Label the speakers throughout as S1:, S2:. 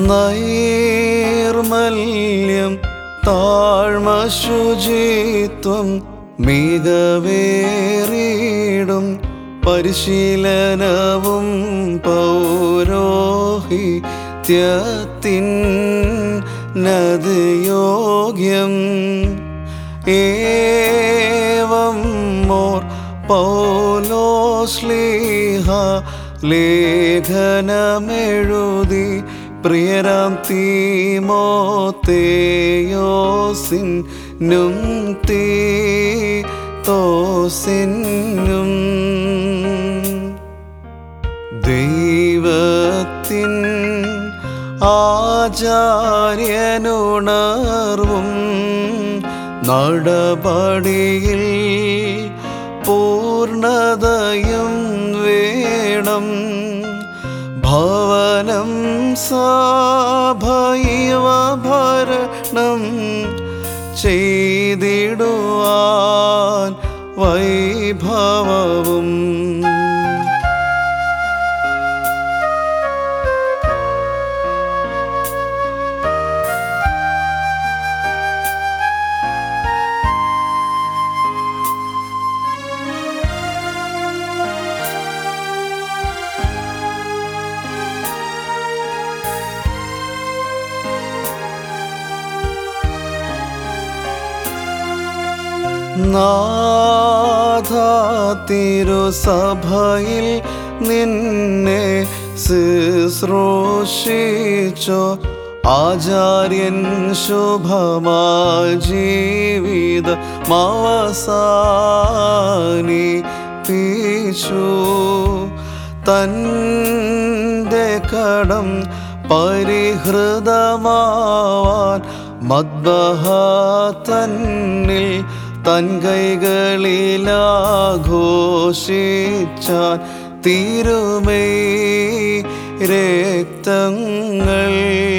S1: നൈർമല്യം താഴ്മ ശുചിത്വം മികവേറിയിടും പരിശീലനവും പൗരോഹിത്യത്തിൻ നദിയോഗ്യം ഏവം മോർ പൗലോശ്ലീഹ ലേഖനമെഴുതി പ്രിയരാം തീമോത്തേയോസിനും തീ തോസിനും ദൈവത്തിൻ ആചാര്യനുണർവും നടപടിയിൽ പൂർണതയും വേണം ഭവനം സഭൈവ ഭരണം ചെയ്തിടുവാൻ വൈഭവവും നാഥ തിരുസഭയിൽ നിന്നെ ശുശ്രൂഷിച്ചോ ആചാര്യൻ ശുഭമായ ജീവിത മവസാനി പീശു തൻ്റെ കടം പരിഹൃതമാവാൻ മദ്ബഹ തന്നിൽ തൻ കൈകളിലാഘോഷിച്ചാൻ തിരുമൈ രക്തങ്ങൾ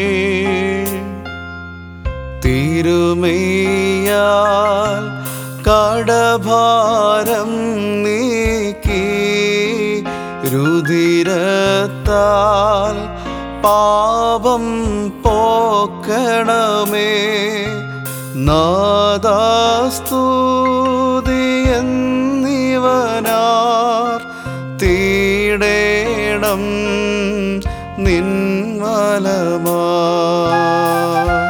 S1: തിരുമയ്യാൽ കടഭാരം നീക്കി രുതിരത്താൽ പാപം പോക്കണമേ നാദാസ്തുതി എന്നിവനാർ തീടേണം നിൻവലമാ